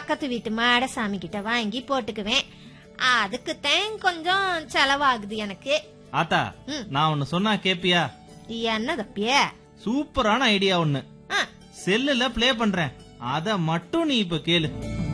பக்கத்து வீட்டு மாட சாமி கிட்ட வாங்கி போட்டுக்குவேன் அதுக்குத்தான் கொஞ்சம் செலவாகுது எனக்கு ஆத்தா ம். நான் ஒன்னு சொன்னா கேப்பியா என்னதப்பிய சூப்பரான ஐடியா ஒண்ணு ஆ, செல்லுல ப்ளே பண்றேன் அத மட்டும் நீ இப்ப கேளு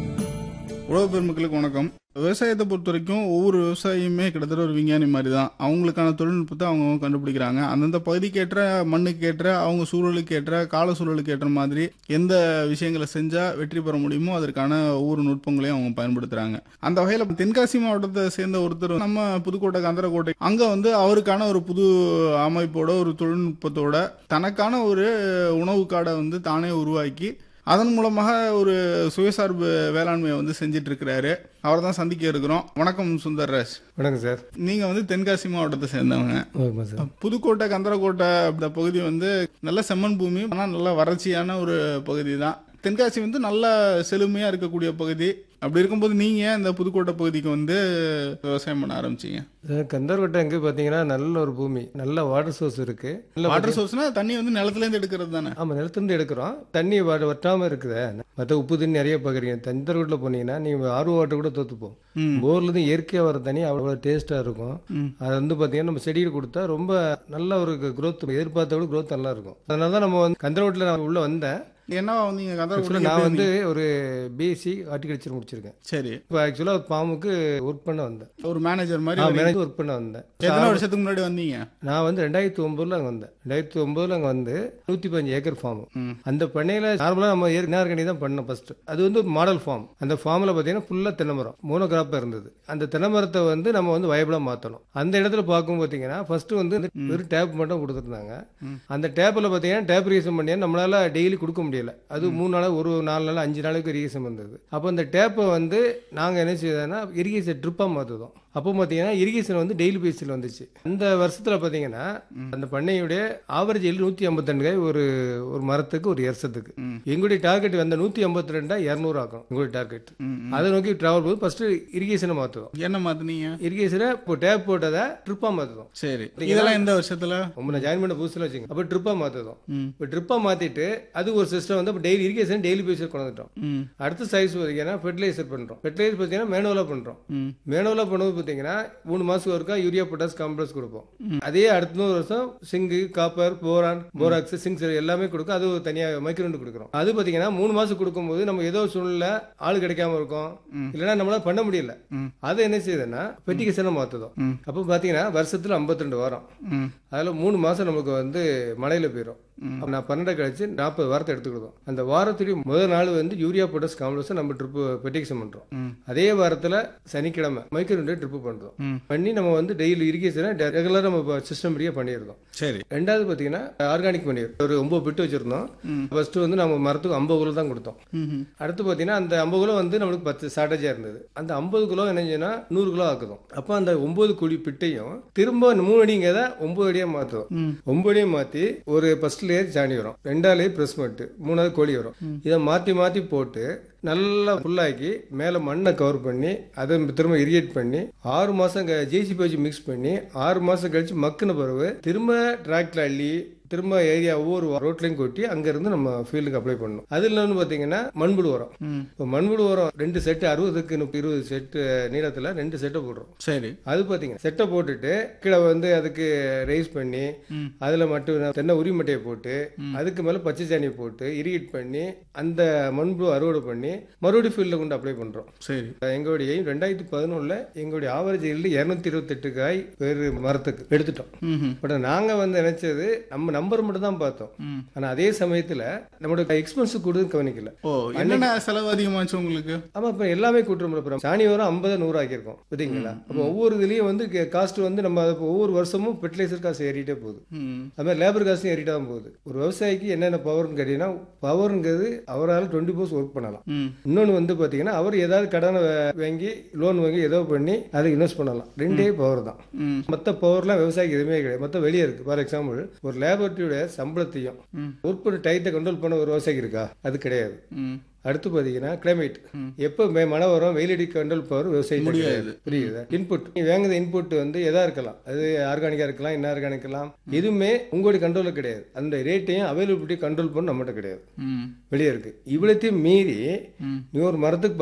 உழவு பெருமக்களுக்கு வணக்கம் விவசாயத்தை பொறுத்த வரைக்கும் ஒவ்வொரு விவசாயியுமே கிட்டத்தட்ட ஒரு விஞ்ஞானி மாதிரி தான் அவங்களுக்கான தொழில்நுட்பத்தை அவங்க கண்டுபிடிக்கிறாங்க அந்தந்த பகுதிக்கு ஏற்ற மண்ணுக்கு ஏற்ற அவங்க சூழலுக்கு ஏற்ற கால சூழலுக்கு ஏற்ற மாதிரி எந்த விஷயங்களை செஞ்சா வெற்றி பெற முடியுமோ அதற்கான ஒவ்வொரு நுட்பங்களையும் அவங்க பயன்படுத்துறாங்க அந்த வகையில தென்காசி மாவட்டத்தை சேர்ந்த ஒருத்தர் நம்ம புதுக்கோட்டை கந்தரக்கோட்டை அங்க வந்து அவருக்கான ஒரு புது அமைப்போட ஒரு தொழில்நுட்பத்தோட தனக்கான ஒரு உணவு காடை வந்து தானே உருவாக்கி அதன் மூலமாக ஒரு சுயசார்பு வேளாண்மையை வந்து செஞ்சிட்டு இருக்கிறாரு அவரை தான் சந்திக்க இருக்கிறோம் வணக்கம் சுந்தர்ராஜ் வணக்கம் சார் நீங்க வந்து தென்காசி மாவட்டத்தை சேர்ந்தவங்க ஓகேமா சார் புதுக்கோட்டை கந்தரக்கோட்டை இந்த பகுதி வந்து நல்ல செம்மண் பூமி ஆனால் நல்ல வறட்சியான ஒரு பகுதி தான் தென்காசி வந்து நல்ல செழுமையா இருக்கக்கூடிய பகுதி அப்படி இருக்கும்போது நீங்க ஏன் இந்த புதுக்கோட்டை பகுதிக்கு வந்து விவசாயம் பண்ண ஆரம்பிச்சீங்க சார் கந்தர்வட்டம் எங்கே பார்த்தீங்கன்னா நல்ல ஒரு பூமி நல்ல வாட்டர் சோர்ஸ் இருக்கு நல்ல வாட்டர் சோர்ஸ்னா தண்ணி வந்து நிலத்துல இருந்து எடுக்கிறது தானே ஆமாம் நிலத்துலேருந்து எடுக்கிறோம் தண்ணி வ- வற்றாம இருக்குதே மற்ற உப்பு தண்ணி நிறைய பார்க்குறீங்க தந்தர்வட்டில் போனீங்கன்னா நீங்கள் ஆர்வ வாட்டர் கூட தோத்துப்போம் ம். போர்லேருந்து இயற்கையாக வர தண்ணி அவ்வளோ டேஸ்ட்டாக இருக்கும் அது வந்து பார்த்தீங்கன்னா நம்ம செடியில் கொடுத்தா ரொம்ப நல்ல ஒரு growth எதிர்பார்த்த விட growth நல்லா இருக்கும் அதனால தான் நம்ம வந்து கந்தர்வட்டில் நான் உள்ளே வந்தேன் என்னவா வந்தீங்க ஆக்சுவலாக கந்தரக்கோட்டை நான் வந்து ஒரு பிஎஸ்சி ஹார்டிகல்ச்சர் முடிச்சிருக்கேன் சரி இப்போ ஆக்சுவலாக ஃபார்முக்கு ஒர்க் பண்ண வந்தேன் ஒரு மேனேஜர் மாதிரி நான் வரீங்க. மேனேஜ் ஒர்க் பண்ண வந்தேன் எத்தனை வருஷத்துக்கு முன்னாடி வந்தீங்க நான் வந்து ரெண்டாயிரத்தி ஒன்பதுல அங்கே வந்தேன் ரெண்டாயிரத்தி ஒன்பதுல அங்கே வந்து நூற்றி பதினஞ்சு ஏக்கர் ஃபார்ம் ம். அந்த பண்ணையில் நார்மலாக நம்ம இனார்கனி தான் பண்ணோம் ஃபர்ஸ்ட் அது வந்து ஒரு மாடல் ஃபார்ம் அந்த ஃபார்மில் பார்த்தீங்கன்னா ஃபுல்லாக தென்னை மரம் மூணு கிராப்பாக இருந்தது அந்த தென்னை மரத்தை வந்து நம்ம வந்து வயபிளாக மாற்றணும் அந்த இடத்துல பார்க்கும் பார்த்தீங்கன்னா ஃபர்ஸ்ட் வந்து இந்த வெறும் டேப் மட்டும் கொடுத்துருந்தாங்க அந்த டேப்பில் பார்த்தீங்கன்னா டேப் ரீசன் பண்ணி நம்மளால டெய்லி கொடுக்க முடியல அது மூணு நாள் ஒரு நாலு நாள் அஞ்சு நாளைக்கு இரிகேஷன் வந்தது அப்போ அந்த டேப்பை வந்து நாங்கள் என்ன செய்தோம்னா இரிகேஷன் ட்ரிப்பாக மாற்றுதோம் அப்போ பார்த்தீங்கன்னா இரிகேஷன் வந்து டெய்லி பேஸில் வந்துச்சு அந்த வருஷத்தில் பார்த்தீங்கன்னா அந்த பண்ணையுடைய ஆவரேஜ் எல் நூற்றி ஐம்பத்தெண்டு காய் ஒரு ஒரு மரத்துக்கு ஒரு வருஷத்துக்கு எங்களுடைய டார்கெட் வந்த நூற்றி ஐம்பத்தி ரெண்டா இரநூறு ஆக்கணும் எங்களுடைய டார்கெட் அதை நோக்கி டிராவல் போது ஃபர்ஸ்ட் இரிகேஷனை மாற்றுவோம் என்ன மாத்துனீங்க இரிகேஷனை இப்போ டேப் போட்டதை ட்ரிப்பாக மாற்றுவோம் சரி இதெல்லாம் எந்த வருஷத்துல ரொம்ப நான் ஜாயின் பண்ண புதுசில் வச்சுங்க அப்போ ட்ரிப்பாக மாற்றுதோம் ம். இப்போ ட்ரிப்பாக மாற்றிட்டு அது ஒரு சிஸ்டம் வந்து அப்போ டெய்லி இரிகேஷன் டெய்லி பேஸில் கொண்டு வந்துட்டோம் ம் அடுத்த சைஸ் பார்த்தீங்கன்னா ஃபெர்டிலைசர் பண்ணுறோம் ஃபெர்டிலைசர் பார்த்தீங்கன்னா மேனுவலாக பண்ணுறோம் ம். மேனுவலாக பண்ணும்போது பார்த்தீங்கன்னா மூணு மாதத்துக்கு ஒருக்கா யூரியா பொட்டாஸ் காம்ப்ளெக்ஸ் கொடுப்போம் அதே அடுத்த நூறு வருஷம் சிங்கு காப்பர் போரான் போராக்ஸ் சிங்ஸ் எல்லாமே கொடுக்கும் அது ஒரு தனியாக மைக்ரோண்டு கொடுக்குறோம் அது பார்த்தீங்கன்னா மூணு மாதம் கொடுக்கும்போது நம்ம ஏதோ சூழ்நிலை ஆள் கிடைக்காம இருக்கும் இல்லைன்னா நம்மளால பண்ண முடியல அதை என்ன செய்யுதுன்னா பெட்டிகேஷனை மாற்றுதோம் ம். அப்போ பார்த்தீங்கன்னா வருஷத்தில் 52 வாரம் ம் அதில் மூணு மாதம் நமக்கு வந்து மழையில் போயிடும் அப்ப நான் பன்னெண்டு கழிச்சு நாற்பது வாரத்தை எடுத்துக்கிடுவோம் அந்த வாரத்துடைய முதல் நாள் வந்து யூரியா பொட்டாஸ் காம்ப்ளெக்ஸ் நம்ம ட்ரிப்பு பெட்டிக்ஷன் பண்ணுறோம் அதே வாரத்தில் சனிக்கிழமை மைக்ரோண்டே ட்ரிப்பு பண்ணுறோம் பண்ணி நம்ம வந்து டெய்லி இரிகேஷனை ரெகுலராக நம்ம சிஸ்டம் படியாக பண்ணியிருந்தோம் சரி ரெண்டாவது பார்த்தீங்கன்னா ஆர்கானிக் பன்னீர் ஒரு ஒம்பது பிட்டு வச்சிருந்தோம் ஃபர்ஸ்ட் வந்து நம்ம மரத்துக்கு ஐம்பது கிலோ தான் கொடுத்தோம் ம் அடுத்து பார்த்தீங்கன்னா அந்த ஐம்பது கிலோ வந்து நம்மளுக்கு பத்து ஷார்டேஜாக இருந்தது அந்த ஐம்பது கிலோ என்ன செய்யணும்னா நூறு கிலோ ஆக்குதும் அப்போ அந்த ஒன்பது குழி பிட்டையும் திரும்ப மூணு அடிங்கிறத ஒன்பது அடியாக மாற்றுவோம் ஒன்பது அடியை மாற்றி ஒரு ஃபர்ஸ்ட் லேயர் சாணி வரும் ரெண்டாவது லேயர் ப்ரெஸ் மட்டு மூணாவது கோழி வரும் இதை மாற்றி மாற்றி போட்டு நல்லா ஃபுல்லாக்கி மேலே மண்ணை கவர் பண்ணி அதை திரும்ப இரிகேட் பண்ணி ஆறு மாதம் ஜேசிபி வச்சு மிக்ஸ் பண்ணி ஆறு மாதம் கழிச்சு மக்குன பிறகு திரும்ப டிராக்டர் அள்ளி திரும்ப ஏரியா ஒவ்வொரு ரோட்லையும் கொட்டி அங்கேருந்து நம்ம ஃபீல்டுக்கு அப்ளை பண்ணணும் அதில் வந்து பார்த்தீங்கன்னா மண்புழு உரம் இப்போ மண்புழு உரம் ரெண்டு செட்டு அறுபதுக்கு முப்பது இருபது செட்டு நீளத்தில் ரெண்டு செட்டை போடுறோம் சரி அது பார்த்தீங்கன்னா செட்டை போட்டுட்டு கீழே வந்து அதுக்கு ரைஸ் பண்ணி அதில் மட்டும் தென்னை உரி மட்டையை போட்டு அதுக்கு மேலே பச்சை சாணியை போட்டு இரிகேட் பண்ணி அந்த மண்புழு அறுவடை பண்ணி மறுபடியும் ஃபீல்டில் கொண்டு அப்ளை பண்ணுறோம் சரி எங்களுடைய ரெண்டாயிரத்தி பதினொன்றில் எங்களுடைய ஆவரேஜ் ஈல்டு இரநூத்தி இருபத்தெட்டு காய் வேறு மரத்துக்கு எடுத்துட்டோம் ம் பட் நாங்கள் வந்து நினைச்சது நம்ம நம்பர் மட்டும் தான் பார்த்தோம் ஆனால் அதே சமயத்தில் நம்மளோட எக்ஸ்பென்ஸ் கூடுதல் கவனிக்கல ஓ என்னென்ன செலவு அதிகமாச்சு உங்களுக்கு ஆமா இப்ப எல்லாமே கூட்டுறோம் அப்புறம் சாணி வரும் ஐம்பது நூறு ஆக்கியிருக்கோம் பார்த்தீங்களா அப்போ ஒவ்வொரு இதுலயும் வந்து காஸ்ட் வந்து நம்ம அது ஒவ்வொரு வருஷமும் ஃபெர்டிலைசர் காசு ஏறிட்டே போகுது ம் அது மாதிரி லேபர் காசும் ஏறிட்டே தான் போகுது ஒரு விவசாயிக்கு என்னென்ன பவர்னு கேட்டீங்கன்னா பவருங்கிறது அவரால் டுவெண்ட்டி ஃபோர்ஸ் ஒர்க் பண்ணலாம் ம் இன்னொன்று வந்து பார்த்தீங்கன்னா அவர் ஏதாவது கடனை வா- வாங்கி லோன் வாங்கி ஏதோ பண்ணி அதை இன்வெஸ்ட் பண்ணலாம் ரெண்டே பவர் தான் ம் மற்ற பவர்லாம் விவசாயிக்கு எதுவுமே கிடையாது மொத்தம் வெளியே இருக்கு ஃபார் எக்ஸாம்பிள் ஒரு லேபர்ட்டியோட சம்பளத்தையும் ஒர்க் பண்ண டயத்தை கண்ட்ரோல் பண்ண ஒரு விவசாயிக்கு இருக்கா அது கிடையாது ம் அடுத்து பார்த்தீங்கன்னா கிளைமேட் எப்போ மே- மழை வரும் வெயிலடி கண்ட்ரோல் பவர் விவசாயம் முடியாது புரியுது இன்புட் நீ வாங்குற இன்புட் வந்து எதா இருக்கலாம் அது ஆர்கானிக்கா இருக்கலாம் என்ன ஆர்கானிக் இருக்கலாம் எதுவுமே உங்களுடைய கண்ட்ரோலில் கிடையாது அந்த ரேட்டையும் அவைலபிலிட்டி கண்ட்ரோல் பண்ண நம்மகிட்ட கிடையாது ம் வெளியே இருக்கு இவ்வளத்தையும் மீறி நீ ஒரு மரத்துக்கு